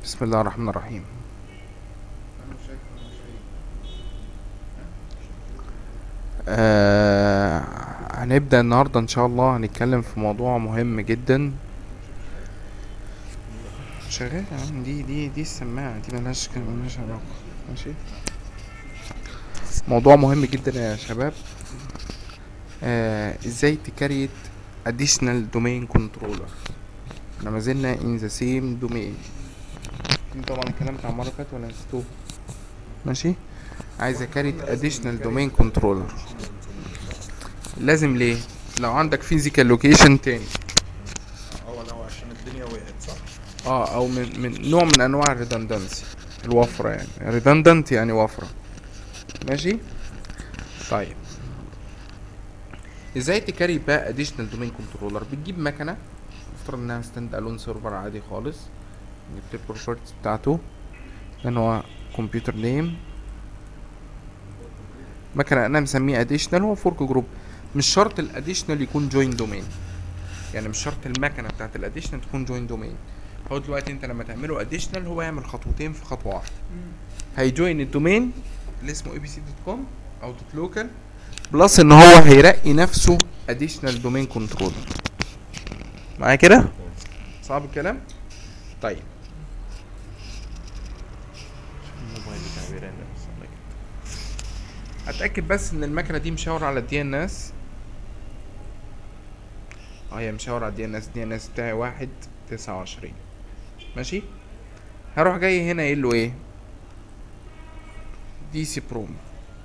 بسم الله الرحمن الرحيم آه هنبدأ النهاردة إن شاء الله هنتكلم في موضوع مهم جدا شغال يا عم دي دي دي السماعة دي ملهاش ملهاش علاقة ماشي موضوع مهم جدا يا شباب آه ازاي تكريت additional domain controller احنا ما زلنا in the same domain دي طبعا الكلام بتاع المرة اللي فاتت ولا نسيتوه ماشي عايز اكريت additional domain controller لازم ليه لو عندك physical location تاني اه لو عشان الدنيا وقعت صح اه او من من نوع من انواع الريدندنسي الوفرة يعني redundant يعني وفرة ماشي طيب ازاي تكري بقى additional domain controller بتجيب مكنة افترض انها ستاند الون سيرفر عادي خالص جبت البروبرتيز بتاعته لان هو كمبيوتر نيم مكنة انا مسميه additional هو فورك جروب مش شرط الاديشنال يكون جوين دومين يعني مش شرط المكنه بتاعت الاديشنال تكون جوين دومين هو دلوقتي انت لما تعمله اديشنال هو يعمل خطوتين في خطوه واحده هيجوين الدومين اللي اسمه اي بي سي دوت كوم او دوت لوكال بلس ان هو هيرقي نفسه اديشنال دومين كنترولر معايا كده صعب الكلام طيب الموبايل بتاعي بيرن بس الله يكتر. اتاكد بس ان المكنه دي مشاوره على الدي ان اس اه هي مشاوره على الدي ان اس دي ان اس بتاعي واحد تسعة وعشرين ماشي هروح جاي هنا قايل له ايه دي سي بروم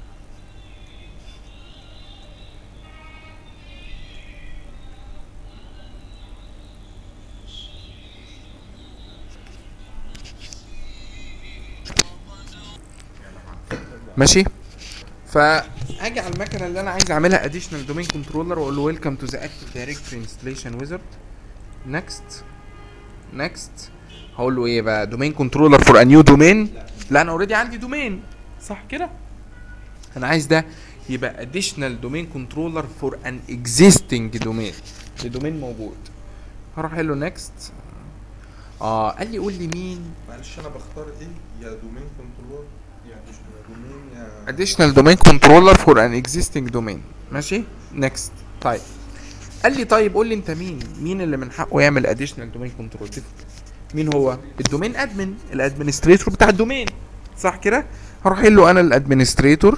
ماشي فاجي على المكنه اللي انا عايز اعملها اديشنال دومين كنترولر واقول له ويلكم تو ذا اكتف دايركتوري انستليشن ويزرد نكست نكست هقول له ايه بقى دومين كنترولر فور ا نيو دومين لا انا اوريدي عندي دومين صح كده انا عايز ده يبقى اديشنال دومين كنترولر فور ان اكزيستنج دومين لدومين موجود هروح قايل له نكست اه قال لي قول لي مين معلش انا بختار ايه يا دومين كنترول يا دومين يا additional domain controller for an existing domain ماشي next طيب قال لي طيب قول لي انت مين مين اللي من حقه يعمل additional domain control دي مين هو الدومين ادمن الادمنستريتور بتاع الدومين صح كده هروح قايل له انا الادمنستريتور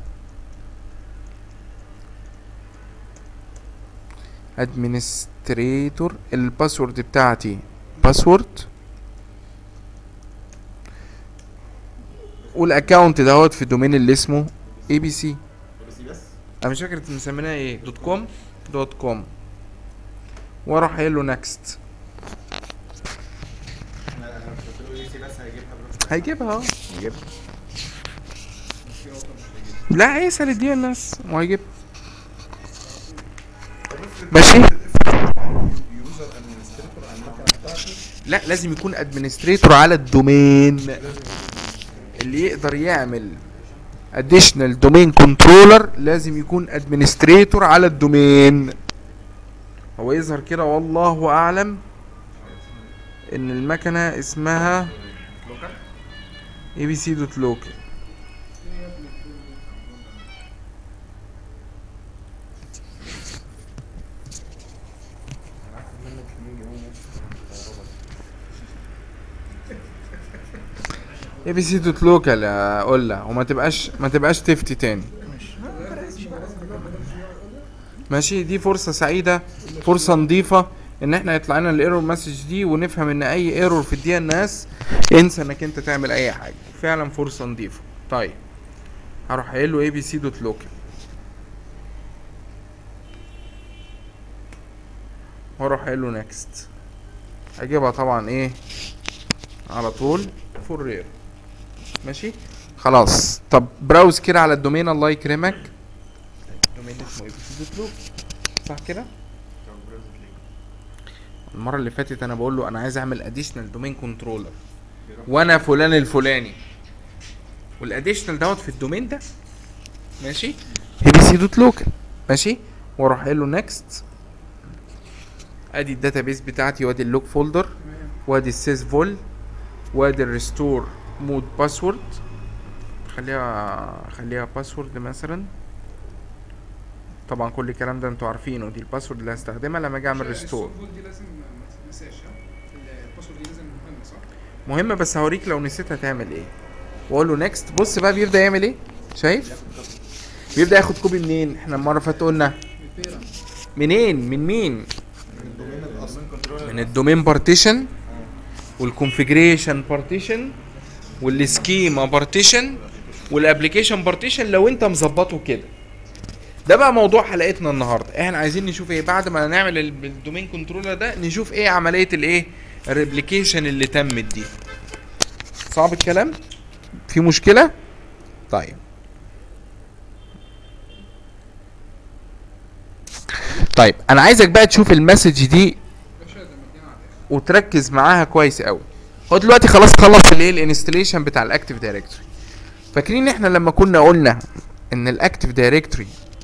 ادمنستريتور الباسورد بتاعتي باسورد والاكونت دوت في الدومين اللي اسمه اي بي سي بس انا مش فاكر انت مسمينها ايه دوت كوم دوت كوم واروح قايل له نكست انا انا مش قلت له ايه سي بس هيجيبها بس هيجيبها اه هيجيبها لا هيسأل الدي ان اس وهيجيبها ماشي يوزر ادمنستريتور على المكنه بتاعتي لا لازم يكون ادمنستريتور على الدومين اللي يقدر يعمل additional domain controller لازم يكون administrator على الدومين هو يظهر كده والله اعلم ان المكنه اسمها abc.local abc.local يا قلة وما تبقاش ما تبقاش تفتي تاني ماشي دي فرصة سعيدة فرصة نظيفة ان احنا يطلع لنا الايرور مسج دي ونفهم ان اي ايرور في الدي ان اس انسى انك انت تعمل اي حاجة فعلا فرصة نظيفة طيب هروح قايل له abc.local واروح قايل له نيكست هجيبها طبعا ايه على طول فور رير ماشي خلاص طب براوز كده على الدومين الله يكرمك الدومين اسمه ايه بتدوت صح كده المره اللي فاتت انا بقول له انا عايز اعمل اديشنال دومين كنترولر وانا فلان الفلاني والاديشنال دوت في الدومين ده ماشي اي بي سي دوت لوكال ماشي واروح قايل له نيكست ادي الداتابيس بتاعتي وادي اللوك فولدر وادي السيس فول وادي الريستور مود باسورد خليها خليها باسورد مثلا طبعا كل الكلام ده انتوا عارفينه دي الباسورد اللي هستخدمها لما اجي اعمل ريستور السوفت دي لازم ما تتنساش ها الباسورد دي لازم مهمه صح؟ مهم بس هوريك لو نسيت هتعمل ايه واقول له نيكست بص بقى بيبدا يعمل ايه شايف بيبدا ياخد كوبي منين احنا المره اللي فاتت قلنا البيرنت منين من مين من الدومين الاصلي من الدومين بارتيشن والكونفيجريشن بارتيشن والسكيما بارتيشن والابلكيشن بارتيشن لو انت مظبطه كده ده بقى موضوع حلقتنا النهارده احنا عايزين نشوف ايه بعد ما نعمل ال- الدومين كنترولر ده نشوف ايه عمليه الايه الريبليكيشن اللي تمت دي صعب الكلام في مشكله طيب طيب انا عايزك بقى تشوف المسج دي باشا ده مدينا على الاخر وتركز معاها كويس قوي هو دلوقتي خلاص خلص الايه الانستليشن بتاع الاكتيف دايركتوري فاكرين احنا لما كنا قلنا ان الاكتيف دايركتوري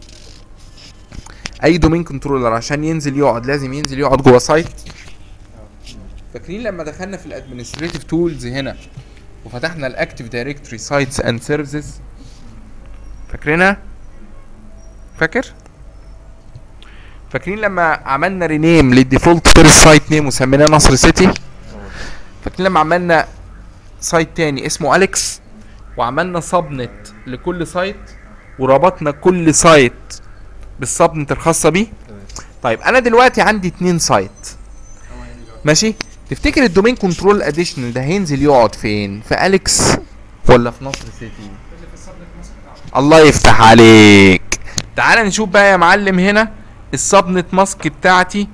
اي دومين كنترولر عشان ينزل يقعد لازم ينزل يقعد جوه سايت فاكرين لما دخلنا في الادمنستريتيف تولز هنا وفتحنا الاكتيف دايركتوري سايتس اند سيرفيسز فاكرينها فاكر فاكرين لما عملنا رينيم للديفولت فيرست سايت نيم وسميناه نصر سيتي فاكرين لما عملنا سايت تاني اسمه اليكس وعملنا سبنت لكل سايت وربطنا كل سايت بالسبنت الخاصه بيه طيب انا دلوقتي عندي اتنين سايت ماشي تفتكر الدومين كنترول اديشنال ده هينزل يقعد فين في اليكس ولا في نصر سيتي اللي في السبنت ماسك بتاعته الله يفتح عليك تعال نشوف بقى يا معلم هنا السبنت ماسك بتاعتي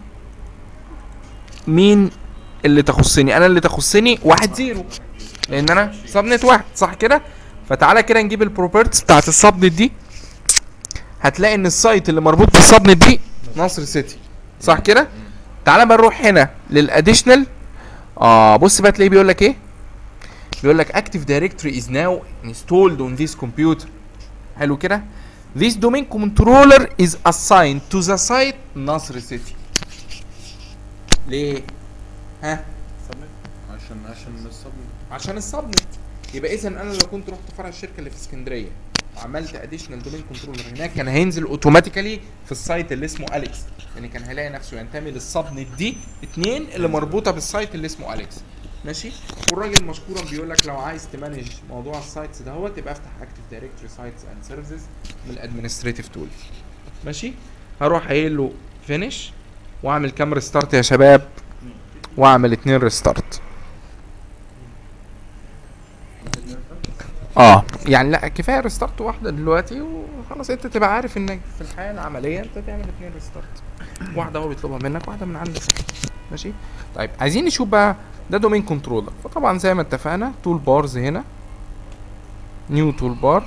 مين اللي تخصني انا اللي تخصني واحد زيرو لان انا سبنت واحد صح كده فتعالى كده نجيب البروبرتيز بتاعت السبنت دي هتلاقي ان السايت اللي مربوط بالسبنت دي نصر سيتي صح كده تعالى بقى نروح هنا للاديشنال اه بص بقى تلاقيه بيقول لك ايه بيقول لك active directory is now installed on this computer حلو كده this domain controller is assigned to the site نصر سيتي ليه ها عشان عشان الصبر عشان السبنت يبقى اذا انا لو كنت رحت فرع الشركه اللي في اسكندريه وعملت اديشنال دومين كنترولر هناك كان هينزل اوتوماتيكالي في السايت اللي اسمه اليكس يعني كان هيلاقي نفسه ينتمي للسبنت دي اتنين اللي مربوطه بالسايت اللي اسمه اليكس ماشي والراجل مشكورا بيقول لك لو عايز تمانج موضوع السايتس ده هو تبقى افتح اكتف دايركتوري سايتس اند سيرفيسز من الادمنستريتيف تولز ماشي هروح قايل له فينيش واعمل كام ريستارت يا شباب واعمل اتنين ريستارت اه يعني لا كفايه ريستارت واحده دلوقتي وخلاص انت تبقى عارف انك في الحياه العمليه انت تعمل اتنين ريستارت واحده هو بيطلبها منك واحده من عندك ماشي طيب عايزين نشوف بقى ده دومين كنترولر فطبعا زي ما اتفقنا تول بارز هنا نيو تول بار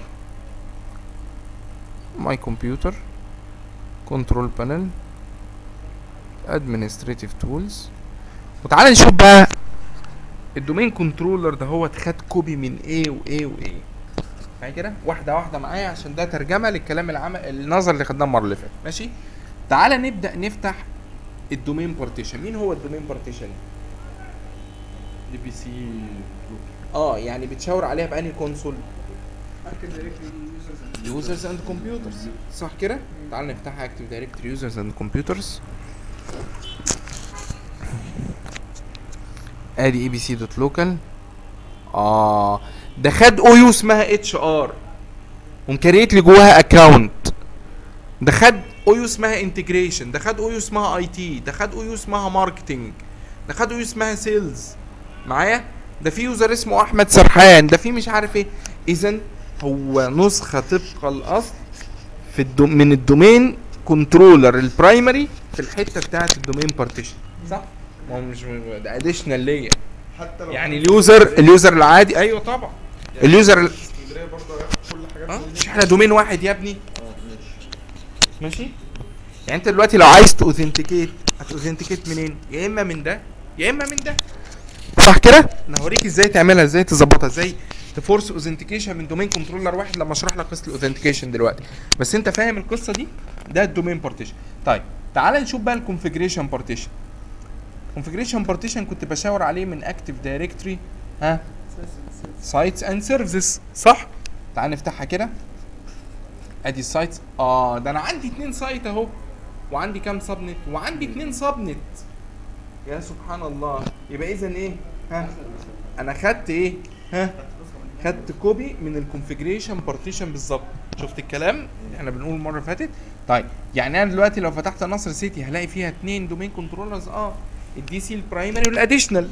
ماي كمبيوتر كنترول بانل ادمنستريتيف تولز وتعالى نشوف بقى الدومين كنترولر ده هو خد كوبي من ايه وايه وايه فاهم كده واحده واحده معايا عشان ده ترجمه للكلام العام النظر اللي خدناه المره اللي فاتت ماشي تعالى نبدا نفتح الدومين بارتيشن مين هو الدومين بارتيشن دي بي سي اه يعني بتشاور عليها باني كونسول اكتب دايركتلي يوزرز يوزرز اند كمبيوترز صح كده تعال نفتحها اكتف دايركتوري يوزرز اند كمبيوترز ادي اي بي سي دوت لوكال اه ده خد او يو اسمها اتش ار ومكريت لي جواها اكونت ده خد او يو اسمها انتجريشن ده خد او يو اسمها اي تي ده خد او يو اسمها ماركتنج ده خد او يو اسمها سيلز معايا ده في يوزر اسمه احمد سرحان ده في مش عارف ايه اذا هو نسخه طبق الاصل في الدو من الدومين كنترولر البرايمري في الحته بتاعه الدومين بارتيشن صح ما هو مش ده اديشنال ليا حتى لو يعني اليوزر اليوزر العادي ايوه طبعا يعني اليوزر ال- اسكندريه برضه هياخد كل حاجات اه من مش احنا دومين واحد يا ابني اه ماشي ماشي يعني انت دلوقتي لو عايز تاوثنتيكيت هتاوثنتيكيت منين يا اما من ده يا اما من ده صح كده انا هوريك ازاي تعملها ازاي تظبطها ازاي تفورس اوثنتيكيشن من دومين كنترولر واحد لما اشرح لك قصه الاوثنتيكيشن دلوقتي بس انت فاهم القصه دي ده الدومين بارتيشن طيب تعال نشوف بقى الكونفيجريشن بارتيشن كونفيجريشن بارتيشن كنت بشاور عليه من اكتف دايركتوري ها سايتس اند سيرفيسز صح تعال نفتحها كده ادي السايتس اه ده انا عندي اتنين سايت اهو وعندي كام سبنت وعندي اتنين سبنت يا سبحان الله يبقى اذا ايه ها انا خدت ايه ها خدت كوبي من الكونفيجريشن بارتيشن بالظبط شفت الكلام احنا بنقول المره اللي فاتت طيب يعني انا دلوقتي لو فتحت نصر سيتي هلاقي فيها اتنين دومين كنترولرز اه الدي سي البرايمري والاديشنال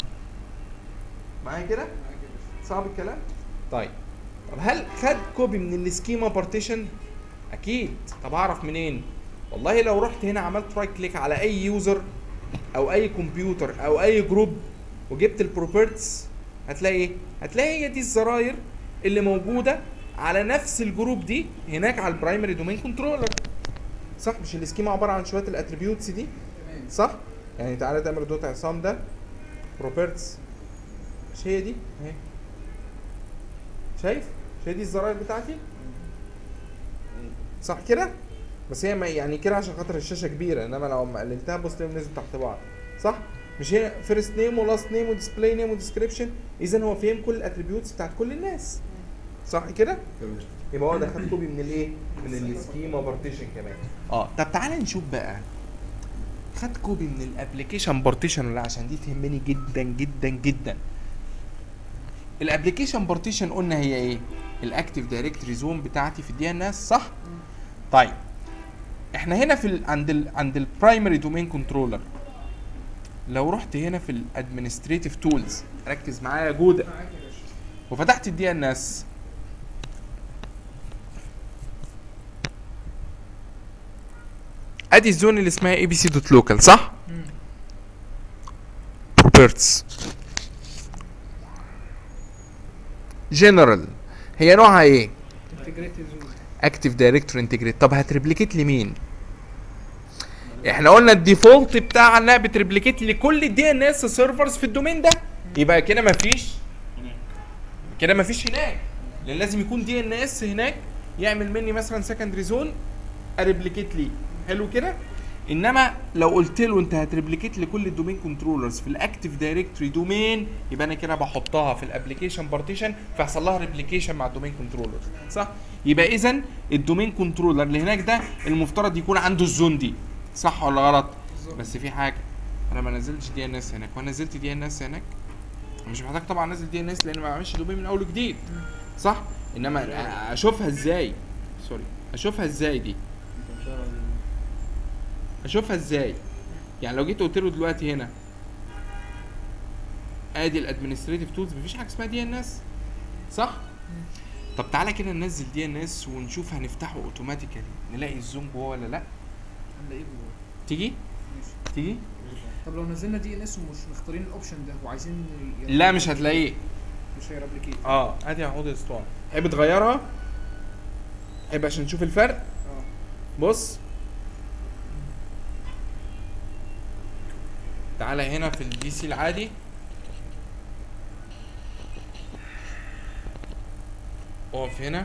معايا كده صعب الكلام طيب طب هل خد كوبي من السكيما بارتيشن اكيد طب اعرف منين والله لو رحت هنا عملت رايت كليك على اي يوزر او اي كمبيوتر او اي جروب وجبت البروبرتس هتلاقي ايه هتلاقي هي دي الزراير اللي موجوده على نفس الجروب دي هناك على البرايمري دومين كنترولر صح مش السكيما عباره عن شويه الاتريبيوتس دي تمام صح يعني تعالى تعمل دوت عصام ده بروبرتس مش هي دي اهي شايف مش هي دي الزراير بتاعتي صح كده بس هي ما يعني كده عشان خاطر الشاشه كبيره انما لو ما قللتها بص تلاقيهم نزلوا تحت بعض صح مش هي فيرست نيم ولاست نيم وديسبلاي نيم وديسكريبشن اذا هو فهم كل الاتريبيوتس بتاعت كل الناس صح كده تمام يبقى هو ده خد كوبي من الايه من السكيما بارتيشن كمان اه طب تعالى نشوف بقى خد كوبي من الابلكيشن بارتيشن ولا عشان دي تهمني جدا جدا جدا الابلكيشن بارتيشن قلنا هي ايه الاكتيف دايركتوري زون بتاعتي في الدي ان اس صح طيب احنا هنا في ال عند ال عند البرايمري دومين كنترولر لو رحت هنا في الادمنستريتيف تولز ركز معايا يا جوده معاك يا باشا وفتحت الدي ان اس ادي الزون اللي اسمها اي بي سي دوت لوكال صح؟ مم. بروبرتس جنرال هي نوعها ايه؟ انتجريتد زون اكتيف دايركتور انتجريت طب هتريبليكيت لمين؟ احنا قلنا الديفولت بتاعنا بتريبليكيت لكل الدي ان اس سيرفرز في الدومين ده يبقى كده مفيش كده مفيش هناك لان لازم يكون دي ان اس هناك يعمل مني مثلا سكندري زون اريبليكيت لي حلو كده انما لو قلت له انت هتريبليكيت لكل الدومين كنترولرز في الاكتيف دايركتوري دومين يبقى انا كده بحطها في الابلكيشن بارتيشن فيحصل لها ريبليكيشن مع الدومين كنترولرز صح يبقى اذا الدومين كنترولر اللي هناك ده المفترض يكون عنده الزون دي صح ولا غلط بالظبط. بس في حاجه انا ما نزلتش دي ان اس هناك وانا نزلت دي ان اس هناك مش محتاج طبعا انزل دي ان اس لان ما بعملش دومين من اول وجديد صح انما اشوفها ازاي سوري اشوفها ازاي دي اشوفها ازاي يعني لو جيت قلت له دلوقتي هنا ادي الادمنستريتيف تولز مفيش حاجه اسمها دي ان اس صح طب تعالى كده ننزل دي ان اس ونشوف هنفتحه اوتوماتيكالي نلاقي الزوم جوه ولا لا هنلاقيه جوه تيجي ماشي تيجي طب لو نزلنا دي ان اس ومش مختارين الاوبشن ده وعايزين ي- لا مش هتلاقيه مش هيرابليكيت اه ادي عقود الاسطوانه تحب تغيرها تحب عشان نشوف الفرق اه بص تعالى هنا في الدي سي العادي اقف هنا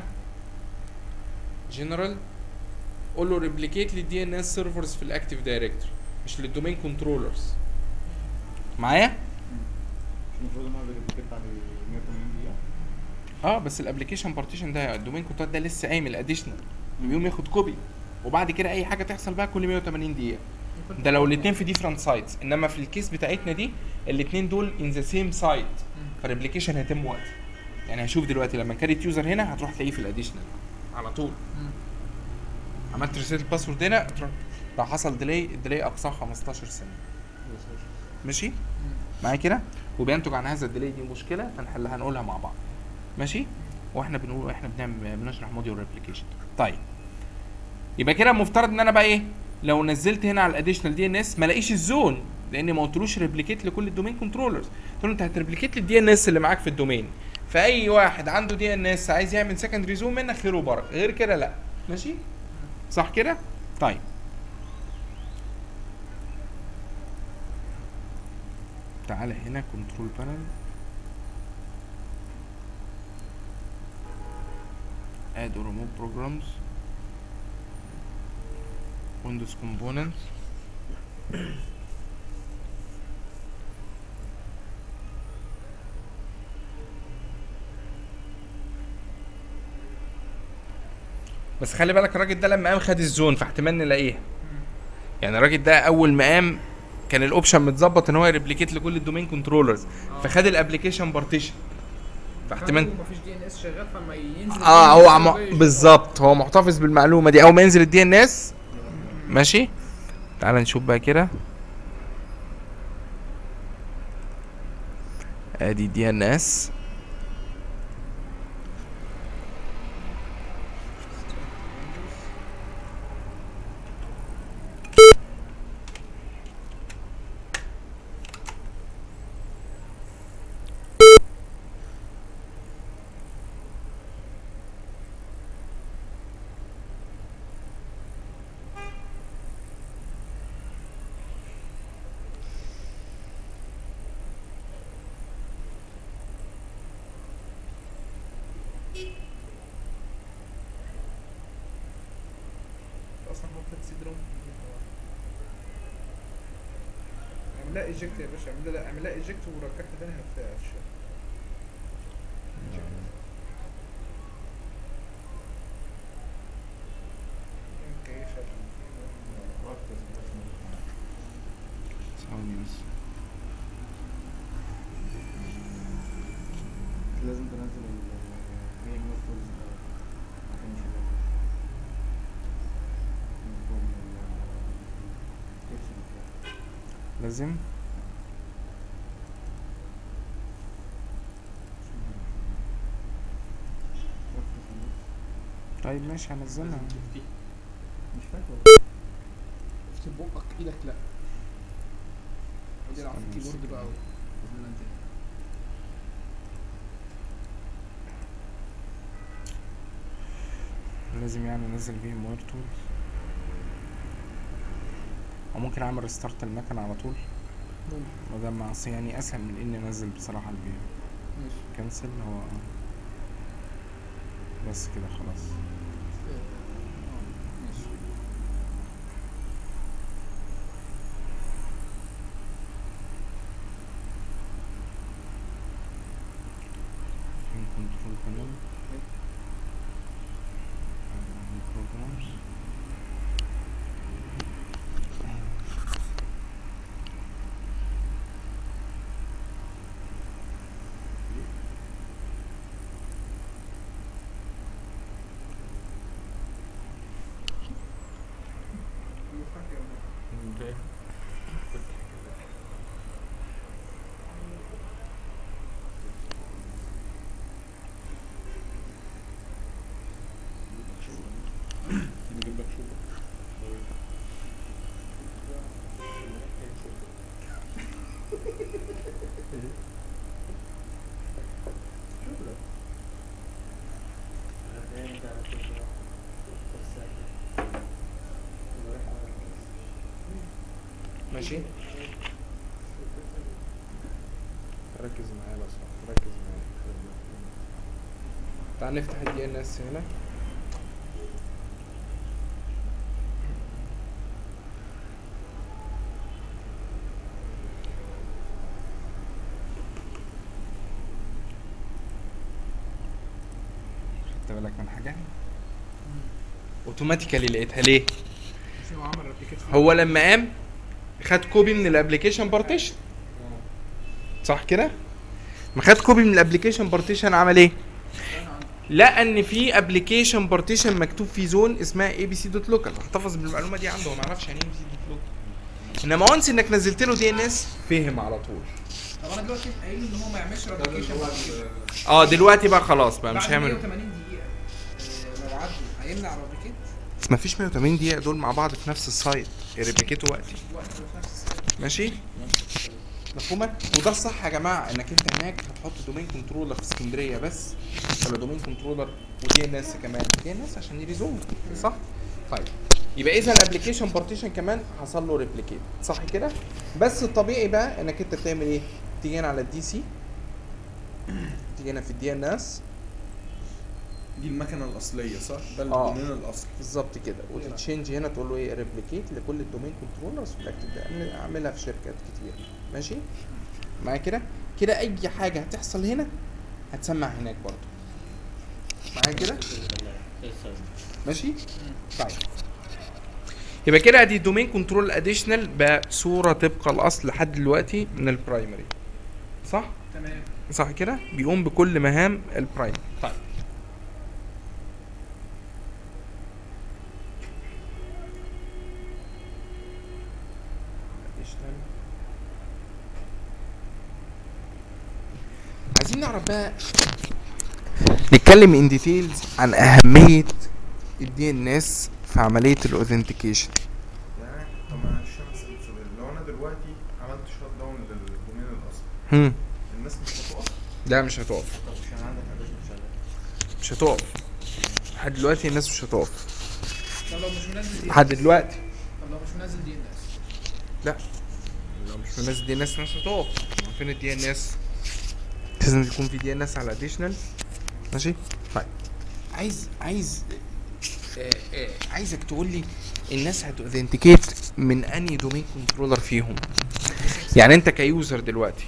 جنرال قول له ريبليكيت للدي ان اس سيرفرز في الاكتيف دايركتوري مش للدومين كنترولرز معايا مش المفروض ان هو بيريبليكيت بعد 180 دقيقة؟ اه بس الابلكيشن بارتيشن ده الدومين كنترول ده لسه قايم الاديشنال بيقوم ياخد كوبي وبعد كده اي حاجه تحصل بقى كل 180 دقيقه ممكن ده لو الاثنين في ديفرنت سايتس انما في الكيس بتاعتنا دي الاثنين دول ان ذا سيم سايت فالريبليكيشن هيتم وقت يعني هشوف دلوقتي لما كاريت يوزر هنا هتروح تلاقيه في الاديشنال على طول مم. عملت ريسيت الباسورد هنا تروح لو حصل ديلي الديلي اقصاه 15 ثانيه ماشي معايا كده وبينتج عن هذا الديلي دي مشكله هنحلها هنقولها مع بعض ماشي واحنا بنقول احنا بنعمل بنشرح موديول ريبليكيشن طيب يبقى كده المفترض ان انا بقى ايه لو نزلت هنا على الاديشنال دي ان اس ما الاقيش الزون لان ما قلتلوش ريبليكيت لكل الدومين كنترولرز قلت له انت هتريبليكيت للدي ان اس اللي معاك في الدومين فاي واحد عنده دي ان اس عايز يعمل سكندري زون منك خير وبركه غير كده لا ماشي صح كده طيب تعالى هنا كنترول بانل add or remove programs windows components بس خلي بالك الراجل ده لما قام خد الزون فاحتمال نلاقيها يعني الراجل ده اول ما قام كان الاوبشن متظبط ان هو يريبليكيت لكل الدومين كنترولرز فخد الابلكيشن بارتيشن فاحتمال مفيش دي ان اس شغال فلما ينزل اه ال هو DNS عم... جاي يشتغل. بالظبط هو محتفظ بالمعلومه دي اول ما ينزل الدي ان اس ماشي تعال نشوف بقى كده ادي دي ان اس اصلا هو فلات سي دروم اعمل لها ايجكت يا باشا اعمل لها اعمل لها ايجكت ورجعها تاني هتلاقيها في الشغل اوكي شغال ثواني بس لازم تنزل ال هي النوت تولز عشان يشغل المفروض التكشن بتاعه. لازم طيب ماشي هنزلها مش فاكر افتح بقك ايدك لا ودي على الكيبورد بقى ولا انت لازم يعني انزل فيهم وير تولز او ممكن اعمل ريستارت المكنه على طول ما دام مع- أصل يعني اسهل من اني انزل بصراحه الفيم ماشي كنسل هو بس كده خلاص ماشي فين كنترول بانل بروجرامز نجيب لك شوفه ماشي ركز معايا لو سمحت ركز معايا تعال نفتح الدي ان اس هنا خدت بالك من حاجه اوتوماتيكالي لقيتها ليه عشان هو عمل ريبليكيت هو لما قام خد كوبي من الابلكيشن بارتيشن صح كده ما خد كوبي من الابلكيشن بارتيشن عمل ايه لقى ان في ابلكيشن بارتيشن مكتوب فيه زون اسمها اي بي سي دوت لوكال احتفظ بالمعلومه دي عنده هو ما يعرفش يعني ايه اي بي سي دوت لوكال انما وانس انك نزلت له دي ان اس فهم على طول طب انا دلوقتي قايل ان هو ما يعملش ريبليكيشن بعد كده اه دلوقتي بقى خلاص بقى مش بعد هيعمل 180 دقيقة آه، لو عدوا هيمنع الريبليكيت بس ما فيش 180 دقيقه دول مع بعض في نفس السايت يريبليكيتوا وقتي وقت في نفس الساعة ماشي مفهومه وده الصح يا جماعه انك انت هناك هتحط دومين كنترولر في اسكندريه بس ولا دومين كنترولر ودي ان اس كمان دي ان اس عشان يريزوم صح طيب يبقى اذا الابلكيشن بارتيشن كمان حصل له ريبليكيت صح كده بس الطبيعي بقى انك انت تعمل ايه تيجي هنا على الدي سي تيجي هنا في الدي ان اس دي المكنه الاصليه صح؟ ده آه. الدومين الاصلي بالظبط كده وتتشينج هنا تقول له ايه ريبليكيت لكل الدومين كنترولرز في الاكتيف ده أعمل- اعملها في شركات كتير ماشي معايا كده كده اي حاجه هتحصل هنا هتسمع هناك برضه معايا كده ماشي طيب يبقى كده ادي دومين كنترول اديشنال بصوره طبق الاصل لحد دلوقتي من البرايمري صح تمام صح كده بيقوم بكل مهام البرايمري طيب additional. عايزين نعرف بقى نتكلم ان ديتيلز عن اهميه الدي ان اس في عمليه الاوثنتيكيشن يعني طب معلش انا اسالك سؤال لو انا دلوقتي عملت شات داون للدومين الاصلي هم الناس مش هتقف لا مش هتقف طب عشان عندك اديشن شغال مش هتقف لحد دلوقتي الناس مش هتقف طب لو مش منزل دي لحد دلوقتي طب لو مش منزل دي ان اس لا لو مش منزل دي ان اس مش هتقف فين الدي ان اس لازم يكون في دي ان اس على اديشنال ماشي طيب عايز عايز آه آه عايزك تقول لي الناس هتوثنتيكيت من انهي دومين كنترولر فيهم يعني انت كيوزر دلوقتي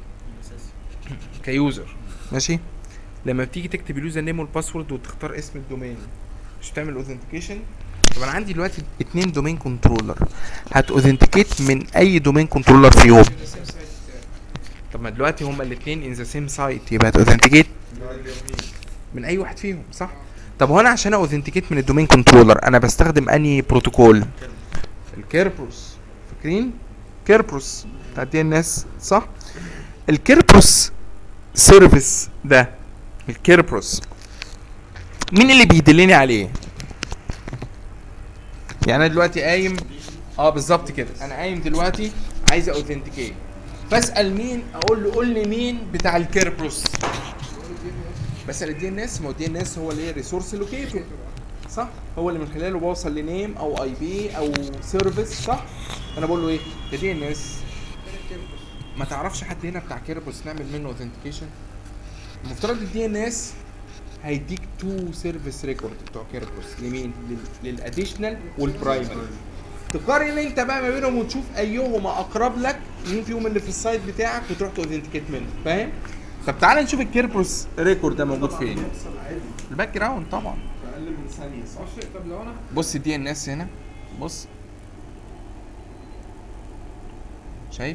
كيوزر ماشي لما بتيجي تكتب اليوزر نيم والباسورد وتختار اسم الدومين مش تعمل اوثنتيكيشن طب انا عندي دلوقتي اتنين دومين كنترولر هتوثنتيكيت من اي دومين كنترولر فيهم السيم سايت بتاعي طب ما دلوقتي هما الاثنين ان ذا سيم سايت يبقى هتوثنتيكيت اللي هو اليمين من اي واحد فيهم صح طب هو انا عشان اوثنتيكيت من الدومين كنترولر انا بستخدم انهي بروتوكول الكيربروس فاكرين كيربروس بتاع الدي ان اس صح الكيربروس سيرفيس ده الكيربروس مين اللي بيدلني عليه يعني انا دلوقتي قايم اه بالظبط كده انا قايم دلوقتي عايز اوثنتيكيت فاسال مين اقول له قول لي مين بتاع الكيربروس بسال الدي ان اس ما هو الدي ان اس هو اللي هي ريسورس لوكيتور صح هو اللي من خلاله بوصل لنيم او اي بي او سيرفيس صح انا بقول له ايه ده دي ان اس ما تعرفش حد هنا بتاع كيربروس نعمل منه اوثنتيكيشن المفترض الدي ان اس هيديك تو سيرفيس ريكورد بتوع كيربروس لمين لل- للاديشنال والبرايمري تقارن انت بقى ما بينهم وتشوف ايهما اقرب لك مين فيهم اللي في السايت بتاعك وتروح توثنتيكيت منه فاهم طب تعالى نشوف الكيربروس ريكورد ده موجود فين بيحصل عادي الباك جراوند طبعا في اقل من ثانيه صح بص طب لو انا بص الدي ان اس هنا بص شايف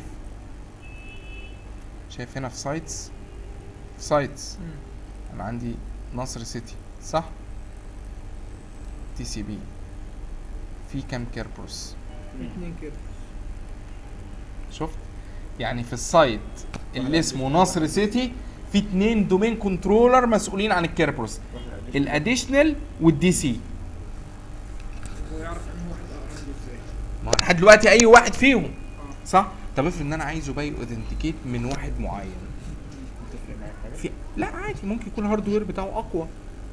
شايف هنا في سايتس في سايتس انا عندي نصر سيتي صح تي سي بي في كام كيربروس اتنين كده شفت يعني في السايت اللي اسمه نصر سيتي في اتنين دومين كنترولر مسؤولين عن الكيربروس الاديشنال والدي سي هو يعرف انه واحد اقرب له ازاي ما هو لحد دلوقتي اي واحد فيهم صح طب افرض ان انا عايزه بقى اوثنتيكيت من واحد معين تفرق معاك حاجه في لا عادي ممكن يكون الهاردوير بتاعه اقوى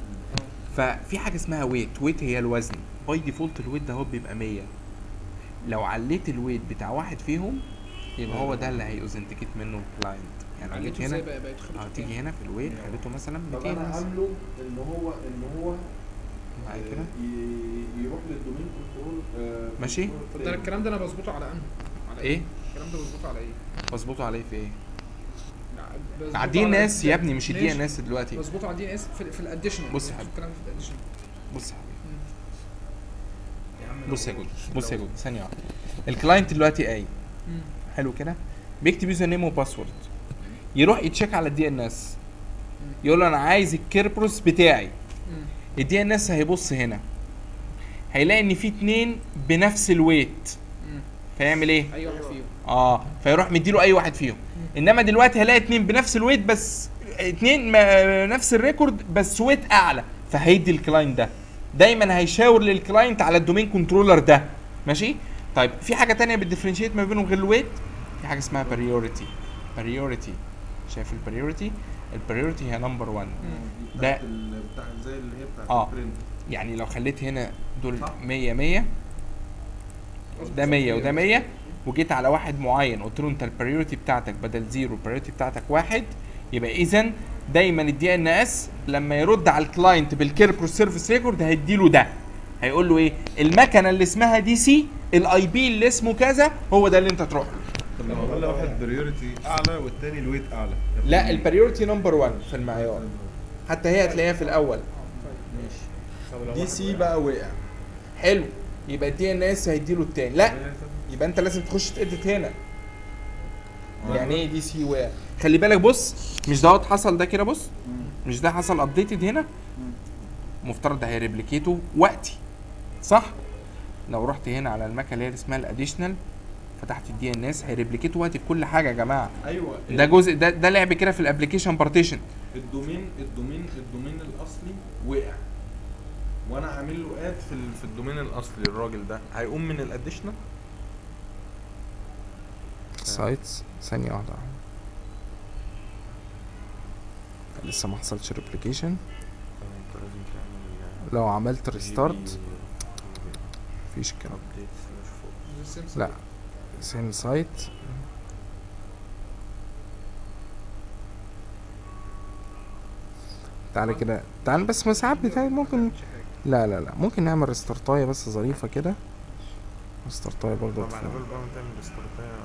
ففي حاجه اسمها ويت ويت هي الوزن باي ديفولت الويت ده هو بيبقى 100 لو عليت الويت بتاع واحد فيهم يبقى هو ده اللي هيأوثنتيكيت منه الكلاينت يعني لو جيت عليته ازاي هنا بقى بقت خبرته اه تيجي هنا في الويت خليته مثلا طب 200 انا مثلا عامله ان هو ان هو بعد آه، كده ي- يروح للدومين كنترول آه، ماشي. كنترول طب ده تاني. الكلام ده انا بظبطه على انه على ايه الكلام ده بظبطه على ايه؟ مظبوطه عليه في ايه لا، بظبطه على الدي ان على اس يا ابني مش الدي ماشي. ان اس دلوقتي بظبطه على الدي ان اس في, في الاديشنال بص يا حبيبي. الكلام ده في الاديشنال بص يا حبيبي يا عم بص يا لو- جود بص يا لو- جود ثانيه واحده الكلاينت دلوقتي قايم حلو كده بيكتب يوزر نيم وباسورد يروح يتشيك على الدي ان اس يقول له انا عايز الكيربروس بتاعي الدي ان اس هيبص هنا هيلاقي ان في اتنين بنفس الويت فيعمل ايه اي واحد فيهم اه فيروح مديله اي واحد فيهم انما دلوقتي هلاقي اتنين بنفس الويت بس اتنين ما نفس الريكورد بس ويت اعلى فهيدي الكلاينت ده دايما هيشاور للكلاينت على الدومين كنترولر ده ماشي طيب في حاجه تانية بتديفرنشيت ما بينهم غير الويت في حاجه اسمها بريوريتي بريوريتي شايف البريوريتي البريوريتي هي نمبر 1 دي ده- بتاعت ال- بتاع زي اللي هي بتاعت آه. البرنت يعني لو خليت هنا دول صح. 100 100 ده 100 وده 100 وجيت على واحد معين قلت له انت البريوريتي بتاعتك بدل زيرو البريوريتي بتاعتك واحد يبقى اذا دايما الدي ان اس لما يرد على الكلاينت بالكيربرو سيرفيس ريكورد هيديله ده هيقول له ايه المكنه اللي اسمها دي سي الاي بي اللي اسمه كذا هو ده اللي انت تروح له طب لو خلى واحد بريورتي اعلى والتاني الويت اعلى لا البريوريتي نمبر 1 في المعيار حتى هي هتلاقيها في الاول ماشي طب لو دي واحد سي وقع؟ بقى وقع حلو يبقى الدي ان اس هيديله التاني لا يبقى انت لازم تخش تedit هنا يعني ايه دي سي وقع خلي بالك بص مش دوت حصل ده كده بص مم. مش ده حصل ابديتد هنا مفترض ده هيريبليكيته وقتي صح لو رحت هنا على المكنه اللي هي اسمها الاديشنال فتحت الدي ان اس هيريبليكيته وقتي في كل حاجه يا جماعه ايوه ده جزء ده ده لعب كده في الابلكيشن بارتيشن الدومين الدومين الدومين الاصلي وقع وانا عامل له اد في ال- في الدومين الاصلي الراجل ده هيقوم من الاديشنال سايتس ثانيه واحده لسه ما حصلش ريبليكيشن انت لازم تعمل لو عملت ريستارت مفيش كده ابديت سلاش فوق لا سين سايت تعالى كده تعالى بس ما ساعات بتاعي ممكن لا لا لا ممكن نعمل ريستارتايه بس ظريفه كده ريستارتايه برضه طب على بال بقى ما تعمل ريستارتايه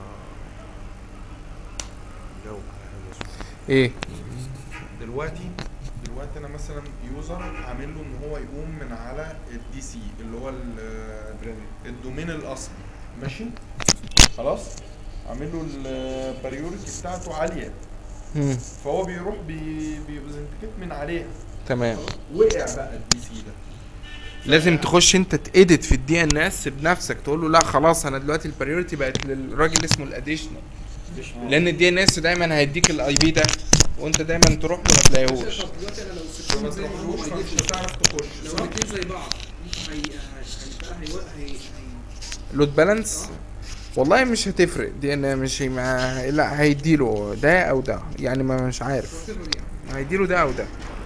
جو ايه دلوقتي دلوقتي انا مثلا يوزر عامل له ان هو يقوم من على الدي سي اللي هو ال- الدومين الاصلي ماشي خلاص عامل له البريورتي بتاعته عاليه مم. فهو بيروح بي بيبرزنتكت من عليها تمام وقع بقى الدي سي ده لازم تخش انت تedit في الدي ان اس بنفسك تقول له لا خلاص انا دلوقتي البريورتي بقت للراجل اسمه الاديشنال لان الدي ان اس دايما هيديك الاي بي ده وانت دايما تروح له ما تلاقيهوش طب دلوقتي انا لو ما سبتهم زي ما هم تروحلوش فمش هيجيبوا هتعرف تخش لو صح؟ الاثنين زي بعض هي هي هيبقى هي هي لود بالانس والله مش هتفرق دي ان مش ما لا هيديله ده او ده يعني ما مش عارف يعني هيديله ده او ده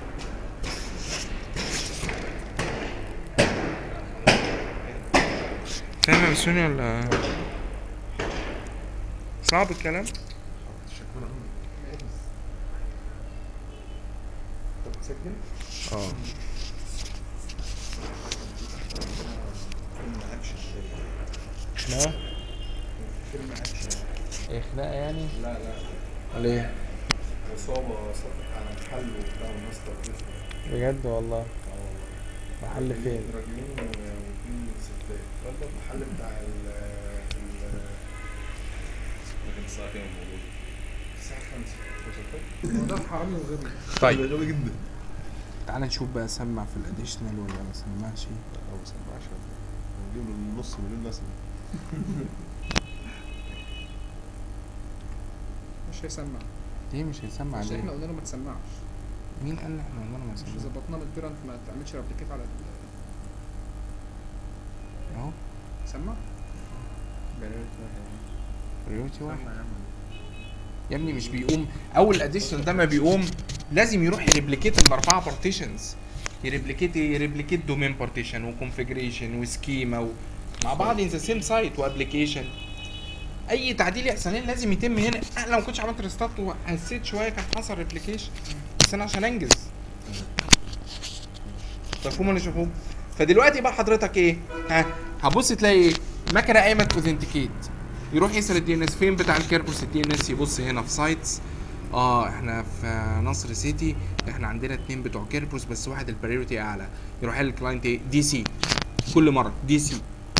فاهم يا بسوني ولا صعب الكلام شكرا طب تسجل؟ اه فيلم اكشن خناقه فيلم اكشن ايه خناقه يعني لا لا ليه عصابة صفت على محل وبتاع والناس طردتهم بجد والله اه والله محل فين راجلين واثنين ستات ولا المحل بتاع ال ال لكن الساعة كام الموضوع الساعة 5 ده حرامي وغبي طيب غبي جدا تعال نشوف بقى سمع في الاديشنال ولا ما سمعش لا ما سمعش نجيب له نص مليون نسمة مش هيسمع ليه مش هيسمع عشان احنا ليه قلنا له ما تسمعش مين قال احنا عمرنا ما مش سمعنا ظبطنا من البيرنت ما تعملش ريبليكيت على ال- اهو سمع بريورتي واحد يا ابني مش بيقوم اول اديشنال ده ما بيقوم لازم يروح يريبليكيت الاربعه بارتيشنز يريبليكيت يريبليكيت دومين بارتيشن وكونفجريشن وسكيما و... مع بعض ان ذا سيم سايت وابلكيشن اي تعديل يحصل هنا لازم يتم هنا أنا لو ما كنتش عملت ريستارت وهسيت شويه كان حصل ريبليكيشن بس انا عشان انجز مفهوم ولا مش مفهوم فدلوقتي بقى حضرتك ايه ها هبص تلاقي ايه مكنه قايمه اوثنتيكيت يروح يسال الدي ان اس فين بتاع الكيربوس الدي ان اس يبص هنا في سايتس اه احنا في نصر سيتي احنا عندنا اتنين بتوع كيربوس بس واحد البريورتي اعلى يروح قال للكلاينت ايه دي سي كل مره دي سي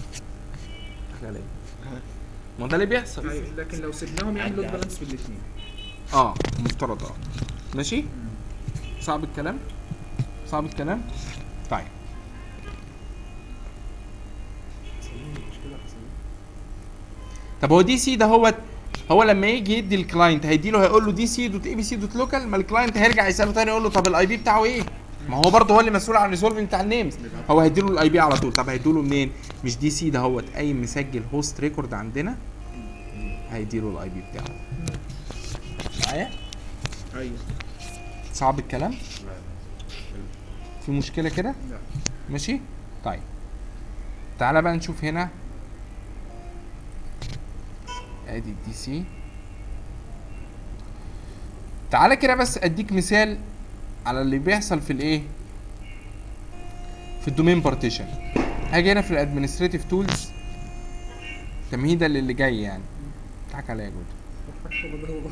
ما ده اللي بيحصل أيوة، لكن لو سيبناهم يعملوا لود بالانس في الاثنين اه مفترض اه ماشي صعب الكلام صعب الكلام طيب طب هو دي سي ده هو هو لما يجي يدي الكلاينت هيدي له هيقول له دي سي دوت اي بي سي دوت لوكال ما الكلاينت هيرجع يساله تاني يقول له طب الاي بي بتاعه ايه؟ ما هو برضه هو اللي مسؤول عن الريزولفنج بتاع النيمز هو هيدي له الاي بي على طول طب هيدي له منين؟ مش دي سي ده هو قايم مسجل هوست ريكورد عندنا هيدي له الاي بي بتاعه معايا؟ ايوه صعب الكلام؟ في مشكلة كده؟ لا ماشي؟ طيب تعالى بقى نشوف هنا ادي الدي سي تعالى كده بس اديك مثال على اللي بيحصل في الايه في الدومين بارتيشن هاجي هنا في الادمنستريتيف تولز تمهيدا للي جاي يعني اضحك عليا يا جود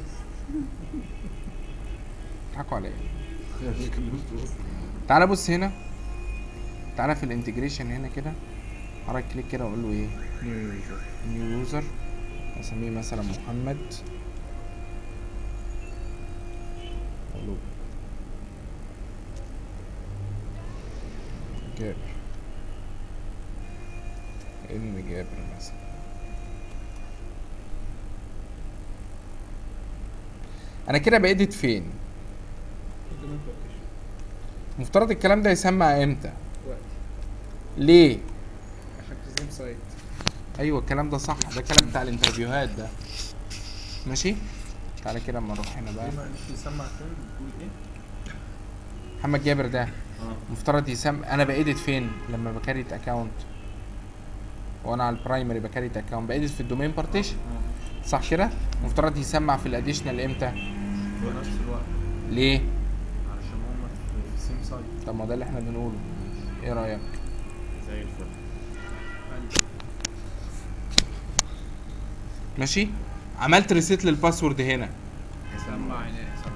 اضحكوا عليا تعالى بص هنا تعالى في الانتجريشن هنا كده حرك كليك كده واقول له ايه نيو يوزر نيو يوزر اسميه مثلا محمد اقول له جابر ام جابر مثلا انا كده بقيت فين الدومين بارتيشن مفترض الكلام ده يسمع امتى وقت ليه عشان تسليم سايت ايوه الكلام ده صح ده كلام بتاع الانترفيوهات ده ماشي تعالى كده اما نروح هنا بقى ايه معلش يسمع تاني بتقول ايه؟ محمد جابر ده اه مفترض يسم انا بايدت فين لما بكريت اكونت وانا على البرايمري بكريت اكونت بايدت في الدومين بارتيشن صح كده مفترض يسمع في الاديشنال امتى في نفس الوقت ليه علشان هما في سيم سايت طب ما ده اللي احنا بنقوله ايه رايك زي الفل ماشي عملت ريسيت للباسورد هنا سمع هنا سمع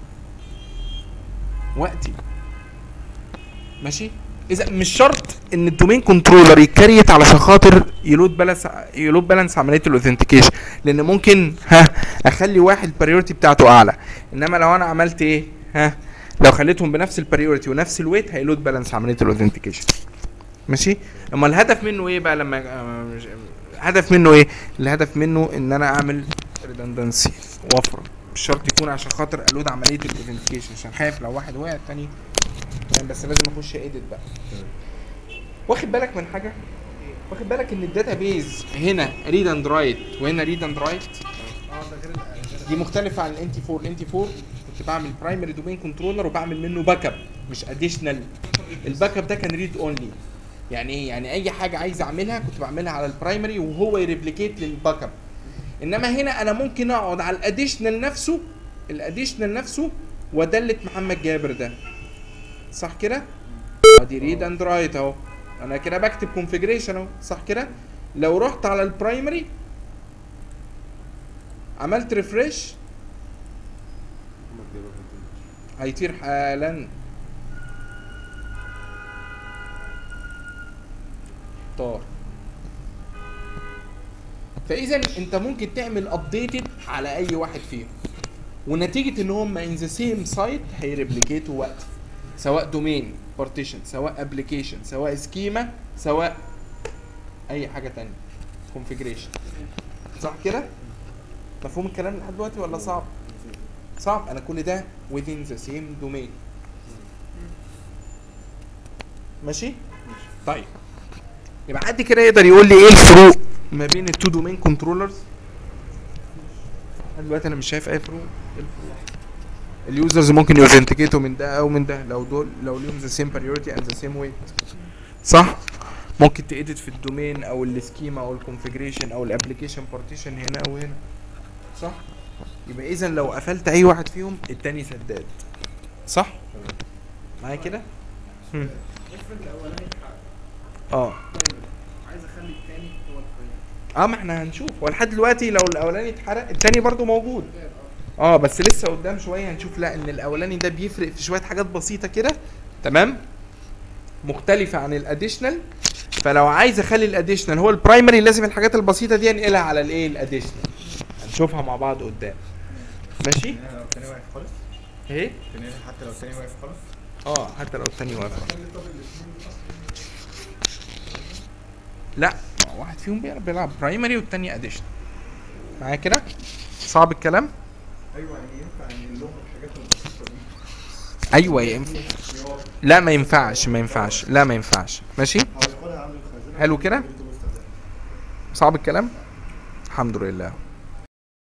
وقتي ماشي اذا مش شرط ان الدومين كنترولر يكريت علشان خاطر يلود بالانس يلود بالانس عمليه الاوثنتيكيشن لان ممكن ها اخلي واحد البريورتي بتاعته اعلى انما لو انا عملت ايه ها لو خليتهم بنفس البريورتي ونفس الويت هيلود بالانس عمليه الاوثنتيكيشن ماشي اما الهدف منه ايه بقى لما آه، مش- الهدف منه ايه الهدف منه ان انا اعمل ريدندنسي وفره مش شرط يكون عشان خاطر الود عمليه الاوثنتيكيشن عشان خايف لو واحد وقع التاني يعني بس لازم اخش ايديت بقى واخد بالك من حاجه واخد بالك ان الداتا بيز هنا ريد اند رايت وهنا ريد اند رايت اه ده غير ال- دي مختلفه عن الانتي 4 الانتي 4 كنت بعمل برايمري دومين كنترولر وبعمل منه باك اب مش اديشنال الباك اب ده كان ريد اونلي يعني ايه يعني اي حاجه عايز اعملها كنت بعملها على البرايمري وهو يريبليكيت للباك اب انما هنا انا ممكن اقعد على الاديشنال نفسه الاديشنال نفسه وادلت محمد جابر ده صح كده ادي ريد اند رايت اهو انا كده بكتب كونفيجريشن اهو صح كده لو رحت على البرايمري عملت ريفريش محمد جابر هيدينا. هيطير حالا طار فاذا انت ممكن تعمل ابديتد على اي واحد فيهم ونتيجه ان هم ان ذا سيم سايت هيريبليكيتوا وقت سواء دومين بارتيشن سواء ابلكيشن سواء سكيما سواء اي حاجه تانية كونفيجريشن صح كده مفهوم الكلام لحد دلوقتي ولا صعب صعب انا كل ده within the same domain ماشي طيب يبقى حد كده يقدر يقول لي ايه الفروق ما بين التو دومين كنترولرز لحد دلوقتي انا مش شايف اي فروق إيه الفروق اليوزرز ممكن يوثنتيكيتوا من ده او من ده لو دول لو ليهم ذا سيم بريورتي اند ذا سيم ويت صح ممكن تأديت في الدومين او السكيما او الكونفيجريشن او الابلكيشن بارتيشن هنا او هنا صح يبقى اذا لو قفلت اي واحد فيهم التاني سداد صح معايا كده هم. افرض الاولاني اتحقق اه عايز اخلي التاني هو البرايمري اه ما احنا هنشوف هو لحد دلوقتي لو الاولاني اتحرق التاني برضو موجود اه بس لسه قدام شويه هنشوف لا ان الاولاني ده بيفرق في شويه حاجات بسيطه كده تمام مختلفه عن الاديشنال فلو عايز اخلي الاديشنال هو البرايمري لازم الحاجات البسيطه دي انقلها على الايه الاديشنال هنشوفها مع بعض قدام ماشي يعني لو التاني واقف خالص ايه التاني حتى لو التاني واقف خالص اه حتى لو التاني واقف لا ما هو واحد فيهم بيلعب- بيلعب برايمري والتاني اديشنال معايا كده صعب الكلام ايوه يعني ينفع ان لهم الحاجات البسيطه دي ايوه ينفع لا ما ينفعش ما ينفعش لا ما ينفعش ماشي هدخلها عند الخزينه حلو كده يكتبوا استخدام. صعب الكلام الحمد لله